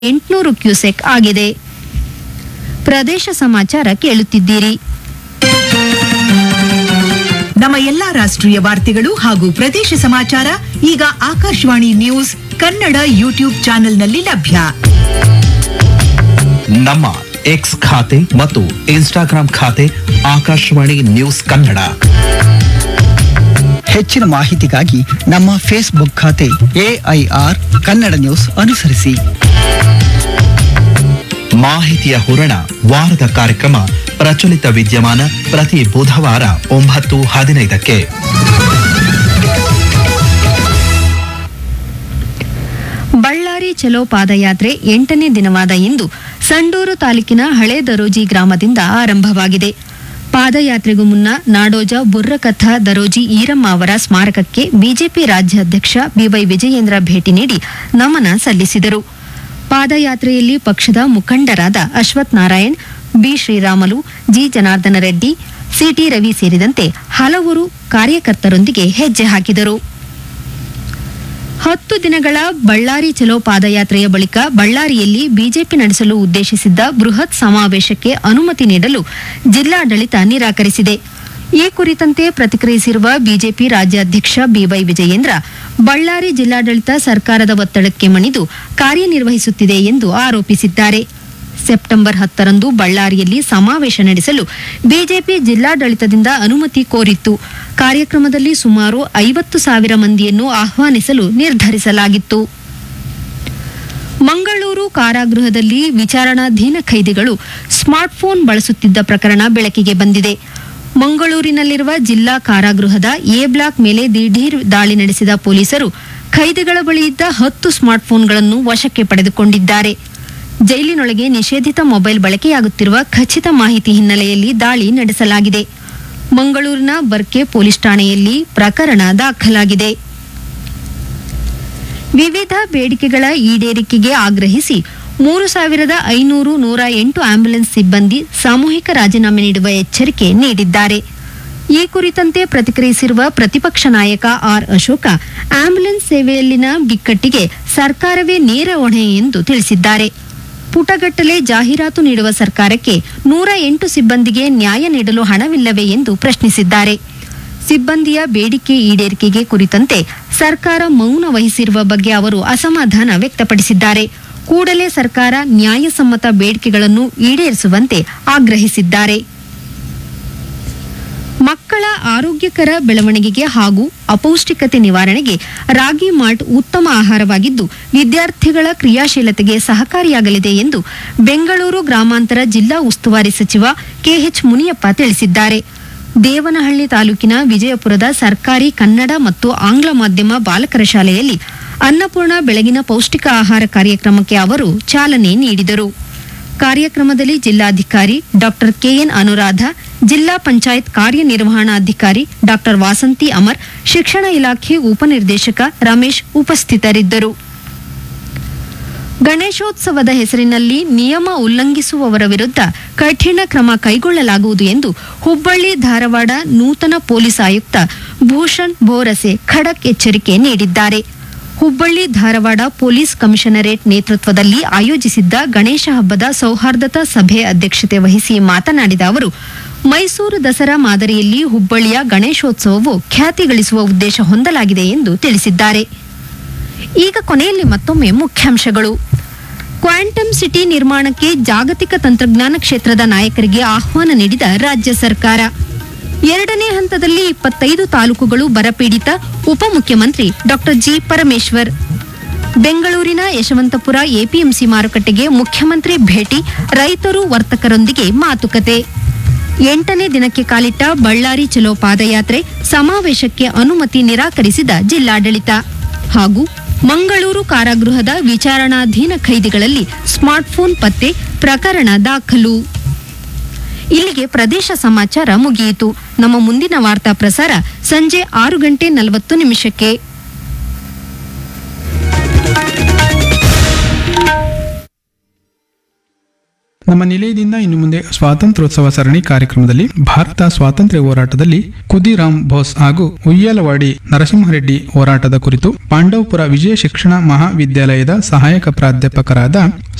ಎಂಟುನೂರು ಕ್ಯೂಸೆಕ್ ಆಗಿದೆ ಪ್ರದೇಶ ಸಮಾಚಾರ ಕೇಳುತ್ತಿದ್ದೀರಿ ನಮ್ಮ ಎಲ್ಲಾ ರಾಷ್ಟ್ರೀಯ ವಾರ್ತೆಗಳು ಹಾಗೂ ಪ್ರದೇಶ ಸಮಾಚಾರ ಈಗ ಆಕಾಶವಾಣಿ ನ್ಯೂಸ್ ಕನ್ನಡ ಯೂಟ್ಯೂಬ್ ಚಾನೆಲ್ನಲ್ಲಿ ಲಭ್ಯ ನಮ್ಮ ಎಕ್ಸ್ ಖಾತೆ ಮತ್ತು ಇನ್ಸ್ಟಾಗ್ರಾಂ ಖಾತೆ ಆಕಾಶವಾಣಿ ನ್ಯೂಸ್ ಕನ್ನಡ ಹೆಚ್ಚಿನ ಮಾಹಿತಿಗಾಗಿ ನಮ್ಮ ಫೇಸ್ಬುಕ್ ಖಾತೆ ಎಐಆರ್ ಕನ್ನಡ ನ್ಯೂಸ್ ಅನುಸರಿಸಿ ಮಾಹಿತಿಯ ಹೂರಣ ವಾರದ ಕಾರ್ಯಕ್ರಮ ಪ್ರಚಲಿತ ವಿದ್ಯಮಾನ ಪ್ರತಿ ಬುಧವಾರ ಒಂಬತ್ತು ಹದಿನೈದಕ್ಕೆ ಬಳ್ಳಾರಿ ಚಲೋ ಪಾದಯಾತ್ರೆ ಎಂಟನೇ ದಿನವಾದ ಇಂದು ಸಂಡೂರು ತಾಲೂಕಿನ ಹಳೆ ದರೋಜಿ ಗ್ರಾಮದಿಂದ ಆರಂಭವಾಗಿದೆ ಪಾದಯಾತ್ರೆಗೂ ಮುನ್ನ ನಾಡೋಜ ಬುರ್ರಕಥ ದರೋಜಿ ಈರಮ್ಮ ಅವರ ಸ್ಮಾರಕಕ್ಕೆ ಬಿಜೆಪಿ ರಾಜ್ಯಾಧ್ಯಕ್ಷ ಬಿವೈ ವಿಜಯೇಂದ್ರ ಭೇಟಿ ನೀಡಿ ನಮನ ಸಲ್ಲಿಸಿದರು ಪಾದಯಾತ್ರೆಯಲ್ಲಿ ಪಕ್ಷದ ಮುಖಂಡರಾದ Ashwath Narayan B Sriramulu G Janardhana Reddy CT Ravi ಸೇರಿದಂತೆ ಹಲವರು ಕಾರ್ಯಕರ್ತರೊಂದಿಗೆ ಹೆಜ್ಜೆ ಹಾಕಿದರು ಹತ್ತು ದಿನಗಳ ಬಳ್ಳಾರಿ ಚಲೋ ಪಾದಯಾತ್ರೆಯ ಬಳಿಕ ಬಳ್ಳಾರಿಯಲ್ಲಿ ಬಿಜೆಪಿ ನಡೆಸಲು ಉದ್ದೇಶಿಸಿದ್ದ ಬೃಹತ್ ಸಮಾವೇಶಕ್ಕೆ ಅನುಮತಿ ನೀಡಲು ಜಿಲ್ಲಾಡಳಿತ ನಿರಾಕರಿಸಿದೆ ಈ ಕುರಿತಂತೆ ಪ್ರತಿಕ್ರಿಯಿಸಿರುವ ಬಿಜೆಪಿ ರಾಜ್ಯಾಧ್ಯಕ್ಷ ಬಿವೈ ವಿಜಯೇಂದ್ರ ಬಳ್ಳಾರಿ ಜಿಲ್ಲಾಡಳಿತ ಸರ್ಕಾರದ ಒತ್ತಡಕ್ಕೆ ಮಣಿದು ಕಾರ್ಯನಿರ್ವಹಿಸುತ್ತಿದೆ ಎಂದು ಆರೋಪಿಸಿದ್ದಾರೆ ಸೆಪ್ಟೆಂಬರ್ ಹತ್ತರಂದು ಬಳ್ಳಾರಿಯಲ್ಲಿ ಸಮಾವೇಶ ನಡೆಸಲು ಬಿಜೆಪಿ ಜಿಲ್ಲಾಡಳಿತದಿಂದ ಅನುಮತಿ ಕೋರಿತ್ತು ಕಾರ್ಯಕ್ರಮದಲ್ಲಿ ಸುಮಾರು ಐವತ್ತು ಸಾವಿರ ಮಂದಿಯನ್ನು ಆಹ್ವಾನಿಸಲು ನಿರ್ಧರಿಸಲಾಗಿತ್ತು ಮಂಗಳೂರು ಕಾರಾಗೃಹದಲ್ಲಿ ವಿಚಾರಣಾಧೀನ ಖೈದಿಗಳು ಸ್ಮಾರ್ಟ್ಫೋನ್ ಬಳಸುತ್ತಿದ್ದ ಪ್ರಕರಣ ಬೆಳಕಿಗೆ ಬಂದಿದೆ ಮಂಗಳೂರಿನಲ್ಲಿರುವ ಜಿಲ್ಲಾ ಕಾರಾಗೃಹದ ಎ ಬ್ಲಾಕ್ ಮೇಲೆ ದಿಢೀರ್ ದಾಳಿ ನಡೆಸಿದ ಪೊಲೀಸರು ಖೈದಿಗಳ ಬಳಿ ಇದ್ದ ಹತ್ತು ಸ್ಮಾರ್ಟ್ಫೋನ್ಗಳನ್ನು ವಶಕ್ಕೆ ಪಡೆದುಕೊಂಡಿದ್ದಾರೆ ಜೈಲಿನೊಳಗೆ ನಿಷೇಧಿತ ಮೊಬೈಲ್ ಬಳಕೆಯಾಗುತ್ತಿರುವ ಖಚಿತ ಮಾಹಿತಿ ಹಿನ್ನೆಲೆಯಲ್ಲಿ ದಾಳಿ ನಡೆಸಲಾಗಿದೆ ಮಂಗಳೂರಿನ ಬರ್ಕೆ ಪೊಲೀಸ್ ಠಾಣೆಯಲ್ಲಿ ಪ್ರಕರಣ ದಾಖಲಾಗಿದೆ ವಿವಿಧ ಬೇಡಿಕೆಗಳ ಈಡೇರಿಕೆಗೆ ಆಗ್ರಹಿಸಿ ಮೂರು ಸಾವಿರದ ಐನೂರು ನೂರ ಎಂಟು ಆಂಬ್ಯುಲೆನ್ಸ್ ಸಿಬ್ಬಂದಿ ಸಾಮೂಹಿಕ ರಾಜೀನಾಮೆ ನೀಡುವ ಎಚ್ಚರಿಕೆ ನೀಡಿದ್ದಾರೆ ಈ ಕುರಿತಂತೆ ಪ್ರತಿಕ್ರಿಯಿಸಿರುವ ಪ್ರತಿಪಕ್ಷ ನಾಯಕ ಆರ್ ಅಶೋಕ ಆಂಬ್ಯುಲೆನ್ಸ್ ಸೇವೆಯಲ್ಲಿನ ಬಿಕ್ಕಟ್ಟಿಗೆ ಸರ್ಕಾರವೇ ನೇರ ಹೊಣೆ ಎಂದು ತಿಳಿಸಿದ್ದಾರೆ ಪುಟಗಟ್ಟಲೆ ಜಾಹೀರಾತು ನೀಡುವ ಸರ್ಕಾರಕ್ಕೆ ನೂರ ಎಂಟು ಸಿಬ್ಬಂದಿಗೆ ನ್ಯಾಯ ನೀಡಲು ಹಣವಿಲ್ಲವೇ ಎಂದು ಪ್ರಶ್ನಿಸಿದ್ದಾರೆ ಸಿಬ್ಬಂದಿಯ ಬೇಡಿಕೆ ಈಡೇರಿಕೆಗೆ ಕುರಿತಂತೆ ಸರ್ಕಾರ ಮೌನ ವಹಿಸಿರುವ ಬಗ್ಗೆ ಅವರು ಅಸಮಾಧಾನ ವ್ಯಕ್ತಪಡಿಸಿದ್ದಾರೆ ಕೂಡಲೇ ಸರ್ಕಾರ ನ್ಯಾಯಸಮ್ಮತ ಬೇಡಿಕೆಗಳನ್ನು ಈಡೇರಿಸುವಂತೆ ಆಗ್ರಹಿಸಿದ್ದಾರೆ ಮಕ್ಕಳ ಆರೋಗ್ಯಕರ ಬೆಳವಣಿಗೆಗೆ ಹಾಗೂ ಅಪೌಷ್ಟಿಕತೆ ನಿವಾರಣೆಗೆ ರಾಗಿ ಮಾಲ್ಟ್ ಉತ್ತಮ ಆಹಾರವಾಗಿದ್ದು ವಿದ್ಯಾರ್ಥಿಗಳ ಕ್ರಿಯಾಶೀಲತೆಗೆ ಸಹಕಾರಿಯಾಗಲಿದೆ ಎಂದು ಬೆಂಗಳೂರು ಗ್ರಾಮಾಂತರ ಜಿಲ್ಲಾ ಉಸ್ತುವಾರಿ ಸಚಿವ ಕೆಎಚ್ ಮುನಿಯಪ್ಪ ತಿಳಿಸಿದ್ದಾರೆ ದೇವನಹಳ್ಳಿ ತಾಲೂಕಿನ ವಿಜಯಪುರದ ಸರ್ಕಾರಿ ಕನ್ನಡ ಮತ್ತು ಆಂಗ್ಲ ಮಾಧ್ಯಮ ಬಾಲಕರ ಶಾಲೆಯಲ್ಲಿ ಅನ್ನಪೂರ್ಣ ಬೆಳಗಿನ ಪೌಷ್ಟಿಕ ಆಹಾರ ಕಾರ್ಯಕ್ರಮಕ್ಕೆ ಅವರು ಚಾಲನೆ ನೀಡಿದರು ಕಾರ್ಯಕ್ರಮದಲ್ಲಿ ಜಿಲ್ಲಾಧಿಕಾರಿ ಡಾಕ್ಟರ್ ಕೆಎನ್ ಅನುರಾಧ ಜಿಲ್ಲಾ ಪಂಚಾಯತ್ ಕಾರ್ಯನಿರ್ವಹಣಾಧಿಕಾರಿ ಡಾಕ್ಟರ್ ವಾಸಂತಿ ಅಮರ್ ಶಿಕ್ಷಣ ಇಲಾಖೆ ಉಪನಿರ್ದೇಶಕ ರಮೇಶ್ ಉಪಸ್ಥಿತರಿದ್ದರು ಗಣೇಶೋತ್ಸವದ ಹೆಸರಿನಲ್ಲಿ ನಿಯಮ ಉಲ್ಲಂಘಿಸುವವರ ವಿರುದ್ಧ ಕಠಿಣ ಕ್ರಮ ಕೈಗೊಳ್ಳಲಾಗುವುದು ಎಂದು ಹುಬ್ಬಳ್ಳಿ ಧಾರವಾಡ ನೂತನ ಪೊಲೀಸ್ ಆಯುಕ್ತ ಭೂಷಣ್ ಬೋರಸೆ ಖಡಕ್ ಎಚ್ಚರಿಕೆ ನೀಡಿದ್ದಾರೆ ಹುಬ್ಬಳ್ಳಿ ಧಾರವಾಡ ಪೊಲೀಸ್ ಕಮಿಷನರೇಟ್ ನೇತೃತ್ವದಲ್ಲಿ ಆಯೋಜಿಸಿದ್ದ ಗಣೇಶ ಹಬ್ಬದ ಸೌಹಾರ್ದತಾ ಸಭೆ ಅಧ್ಯಕ್ಷತೆ ವಹಿಸಿ ಮಾತನಾಡಿದ ಅವರು ಮೈಸೂರು ದಸರಾ ಮಾದರಿಯಲ್ಲಿ ಹುಬ್ಬಳ್ಳಿಯ ಗಣೇಶೋತ್ಸವವು ಖ್ಯಾತಿ ಗಳಿಸುವ ಉದ್ದೇಶ ಹೊಂದಲಾಗಿದೆ ಎಂದು ತಿಳಿಸಿದ್ದಾರೆ ಈಗ ಕೊನೆಯಲ್ಲಿ ಮತ್ತೊಮ್ಮೆ ಮುಖ್ಯಾಂಶಗಳು ಕ್ವಾಂಟಮ್ ಸಿಟಿ ನಿರ್ಮಾಣಕ್ಕೆ ಜಾಗತಿಕ ತಂತ್ರಜ್ಞಾನ ಕ್ಷೇತ್ರದ ನಾಯಕರಿಗೆ ಆಹ್ವಾನ ನೀಡಿದ ರಾಜ್ಯ ಸರ್ಕಾರ ಎರಡನೇ ಹಂತದಲ್ಲಿ ಇಪ್ಪತ್ತೈದು ತಾಲೂಕುಗಳು ಬರಪೀಡಿತ ಉಪಮುಖ್ಯಮಂತ್ರಿ ಡಾಕ್ಟರ್ ಜಿ ಪರಮೇಶ್ವರ್ ಬೆಂಗಳೂರಿನ ಯಶವಂತಪುರ ಎಪಿಎಂಸಿ ಮಾರುಕಟ್ಟೆಗೆ ಮುಖ್ಯಮಂತ್ರಿ ಭೇಟಿ ರೈತರು ವರ್ತಕರೊಂದಿಗೆ ಮಾತುಕತೆ ಎಂಟನೇ ದಿನಕ್ಕೆ ಕಾಲಿಟ್ಟ ಬಳ್ಳಾರಿ ಚಲೋ ಪಾದಯಾತ್ರೆ ಸಮಾವೇಶಕ್ಕೆ ಅನುಮತಿ ನಿರಾಕರಿಸಿದ ಜಿಲ್ಲಾಡಳಿತ ಹಾಗೂ ಮಂಗಳೂರು ಕಾರಾಗೃಹದ ವಿಚಾರಣಾಧೀನ ಖೈದಿಗಳಲ್ಲಿ ಸ್ಮಾರ್ಟ್ಫೋನ್ ಪತ್ತೆ ಪ್ರಕರಣ ದಾಖಲು ಇಲ್ಲಿಗೆ ಪ್ರದೇಶ ಸಮಾಚಾರ ಮುಗಿಯಿತು ನಮ್ಮ ಮುಂದಿನ ವಾರ್ತಾ ಪ್ರಸಾರ ಸಂಜೆ ಆರು ಗಂಟೆ ನಲವತ್ತು ನಿಮಿಷಕ್ಕೆ ನಮ್ಮ ನಿಲಯದಿಂದ ಇನ್ನು ಮುಂದೆ ಸ್ವಾತಂತ್ರ್ಯೋತ್ಸವ ಸರಣಿ ಕಾರ್ಯಕ್ರಮದಲ್ಲಿ ಭಾರತ ಸ್ವಾತಂತ್ರ್ಯ ಹೋರಾಟದಲ್ಲಿ ಕುದಿರಾಮ್ ಬೋಸ್ ಹಾಗೂ ಉಯ್ಯಲವಾಡಿ ನರಸಿಂಹರೆಡ್ಡಿ ಹೋರಾಟದ ಕುರಿತು ಪಾಂಡವಪುರ ವಿಜಯ ಶಿಕ್ಷಣ ಮಹಾವಿದ್ಯಾಲಯದ ಸಹಾಯಕ ಪ್ರಾಧ್ಯಾಪಕರಾದ